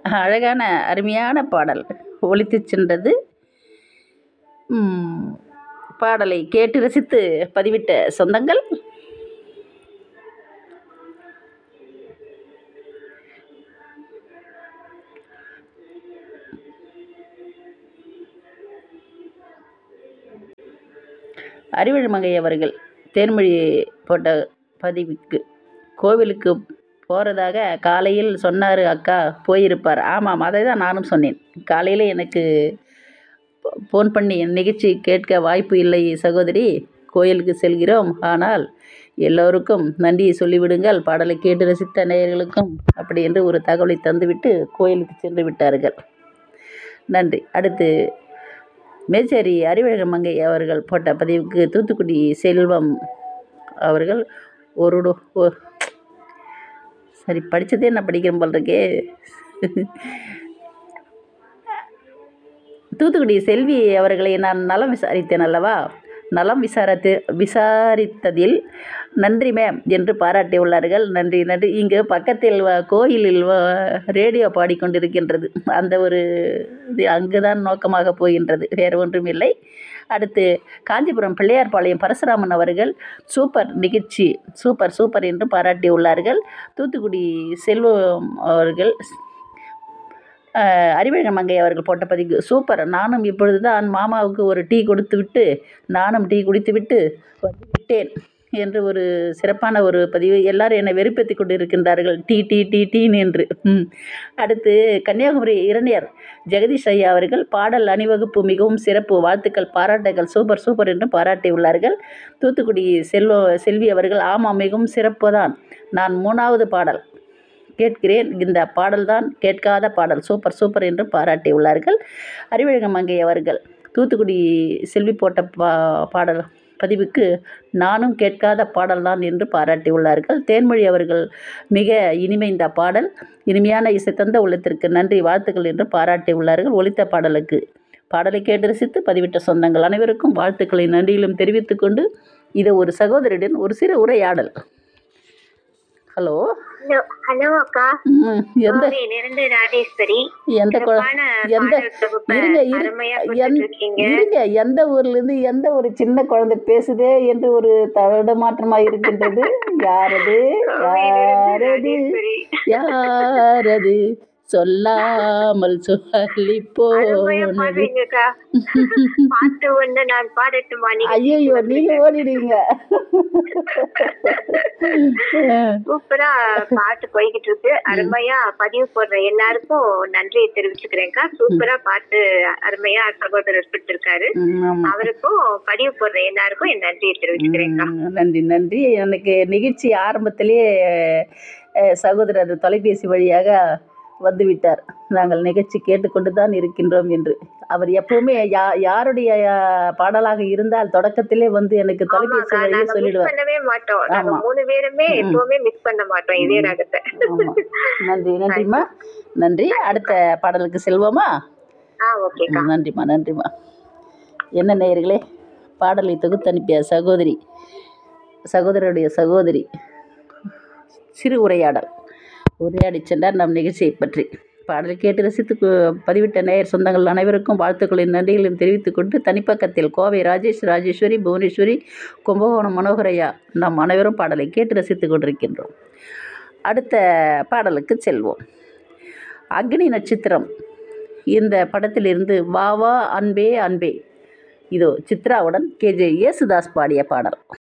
அழகான அருமையான பாடல் ஒலித்துச் சென்றது ம், பாடலை கேட்டு ரசித்து பதிவிட்ட சொந்தங்கள் அறிவழிமங்கை அவர்கள் தேன்மொழி போட்ட பதிவுக்கு கோவிலுக்கு போகிறதாக காலையில் சொன்னார் அக்கா போயிருப்பார் ஆமாம் அதை தான் நானும் சொன்னேன் காலையில் எனக்கு ஃபோன் பண்ணி என் நிகழ்ச்சி கேட்க வாய்ப்பு இல்லை சகோதரி கோயிலுக்கு செல்கிறோம் ஆனால் எல்லோருக்கும் நன்றியை சொல்லிவிடுங்கள் பாடலை கேட்டு ரசித்த நேயர்களுக்கும் அப்படி என்று ஒரு தகவலை தந்துவிட்டு கோயிலுக்கு சென்று விட்டார்கள் நன்றி அடுத்து மேச்சேரி அறிவழகன் மங்கை அவர்கள் போட்ட பதிவுக்கு தூத்துக்குடி செல்வம் அவர்கள் ஒரு டு- ஒ- சரி படித்ததே நான் படிக்கிறேன் போல் இருக்கே தூத்துக்குடி செல்வி அவர்களை நான் நலம் விசாரித்தேன் அல்லவா நலம் விசாரித்து விசாரித்ததில் நன்றி மேம் என்று பாராட்டியுள்ளார்கள் நன்றி நன்றி இங்கு பக்கத்தில் வ- கோயிலில் வ- ரேடியோ பாடிக்கொண்டிருக்கின்றது அந்த ஒரு இது அங்கு தான் நோக்கமாக போகின்றது வேறு ஒன்றும் இல்லை அடுத்து காஞ்சிபுரம் பிள்ளையார்பாளையம் பரசுராமன் அவர்கள் சூப்பர் நிகழ்ச்சி சூப்பர் சூப்பர் என்று பாராட்டியுள்ளார்கள் தூத்துக்குடி செல்வம் அவர்கள் அறிவழகன் மங்கை அவர்கள் போட்ட பதிவு சூப்பர் நானும் இப்பொழுது தான் மாமாவுக்கு ஒரு டீ கொடுத்து விட்டு நானும் டீ குடித்து விட்டு வந்து விட்டேன் என்று ஒரு சிறப்பான ஒரு பதிவு எல்லாரும் என்னை வெறுப்பேற்றி கொண்டு இருக்கின்றார்கள் டீ டீ டீ டீன் என்று ம். அடுத்து கன்னியாகுமரி இரணியர் ஜெகதீஷ் ஐயா அவர்கள் பாடல் அணிவகுப்பு மிகவும் சிறப்பு வாழ்த்துக்கள் பாராட்டுகள் சூப்பர் சூப்பர் என்று பாராட்டியுள்ளார்கள் தூத்துக்குடி செல்வ செல்வி அவர்கள் ஆமாம் மிகவும் சிறப்பு தான் நான் மூணாவது பாடல் கேட்கிறேன் இந்த பாடல்தான் கேட்காத பாடல் சூப்பர் சூப்பர் என்று பாராட்டியுள்ளார்கள் அறிவழகம் மங்கை அவர்கள் தூத்துக்குடி செல்வி போட்ட பா பாடல் பதிவுக்கு நானும் கேட்காத பாடல்தான் என்று பாராட்டியுள்ளார்கள் தேன்மொழி அவர்கள் மிக இனிமை இந்த பாடல் இனிமையான இசை தந்த உள்ளத்திற்கு நன்றி வாழ்த்துக்கள் என்று பாராட்டியுள்ளார்கள் ஒலித்த பாடலுக்கு பாடலை கேட்டு ரசித்து பதிவிட்ட சொந்தங்கள் அனைவருக்கும் வாழ்த்துக்களை நன்றியிலும் தெரிவித்துக்கொண்டு இது ஒரு சகோதரியுடன் ஒரு சிறு உரையாடல் ஹலோ ஹலோ ஹலோ அக்கா ம், எந்த கோவையிலிருந்து ராஜேஸ்வரி எந்த குழ- சிறப்பான எந்த பாடல் தொகுப்பை இருங்க இரு அருமையா எந்- கொடுத்துட்டு இருக்கீங்க இருங்க எந்த ஊர்ல இருந்து எந்த ஒரு சின்ன குழந்தை பேசுதே என்று ஒரு தடமாற்றமா இருக்கின்றது யாரது கோவையிலிருந்து யாரது ராஜேஸ்வரி யாரது சொல்லாமல் சொல்லி அருமையா போனது பாடுறீங்கக்கா பாட்டு ஒண்ணு நான் பாடட்டுமா நீங்க ஐயோ நீங்க ஓடிடுவீங்க சூப்பரா பாட்டு போய்கிட்டு இருக்கு அருமையா பதிவு போடுற எல்லாருக்கும் நன்றியை தெரிவிச்சுக்கிறேன்க்கா சூப்பரா பாட்டு அருமையா சகோதரர் இருக்காரு ம், ஆமா அவருக்கும் பதிவு போடுற எல்லாருக்கும் என் நன்றியை தெரிவிச்சுக்கிறேன்க்கா ம், நன்றி நன்றி எனக்கு நிகழ்ச்சி ஆரம்பத்திலேயே அஹ், சகோதரர் தொலைபேசி வழியாக வந்துவிட்டார் நாங்கள் நிகழ்ச்சி கேட்டுக்கொண்டு தான் இருக்கின்றோம் என்று அவர் எப்பவுமே யா யாருடைய அஹ், பாடலாக இருந்தால் தொடக்கத்திலே வந்து எனக்கு தொலைபேசி ஆமாக்கா வழியே நாங்க மிஸ் சொல்லிடுவார் பண்ணவே மாட்டோம் நாங்க ஆமா. மூணு பேருமே ம். எப்பவுமே மிஸ் பண்ண மாட்டோம் இதே ராகத்தை ஆமா. நன்றி நன்றிம்மா நன்றி அடுத்த பாடலுக்கு செல்வோமா ஆ ஓகேக்கா ம், நன்றிம்மா நன்றிம்மா என்ன நேயர்களே பாடலை தொகுத்து அனுப்பிய சகோதரி சகோதரருடைய சகோதரி சிறு உரையாடல் உரையாடி சென்றார் நம் நிகழ்ச்சியை பற்றி பாடலை கேட்டு ரசித்து கு- பதிவிட்ட நேயர் சொந்தங்கள் அனைவருக்கும் வாழ்த்துக்களின் நன்றிகளையும் தெரிவித்துக் கொண்டு தனிப்பக்கத்தில் கோவை ராஜேஷ் ராஜேஸ்வரி புவனேஸ்வரி கும்பகோணம் மனோகரையா நாம் அனைவரும் பாடலை கேட்டு ரசித்துக் கொண்டிருக்கின்றோம் அடுத்த பாடலுக்கு செல்வோம் அக்னி நட்சத்திரம் இந்த படத்திலிருந்து வா வா அன்பே அன்பே இதோ சித்ராவுடன் கேஜே யேசுதாஸ் பாடிய பாடல்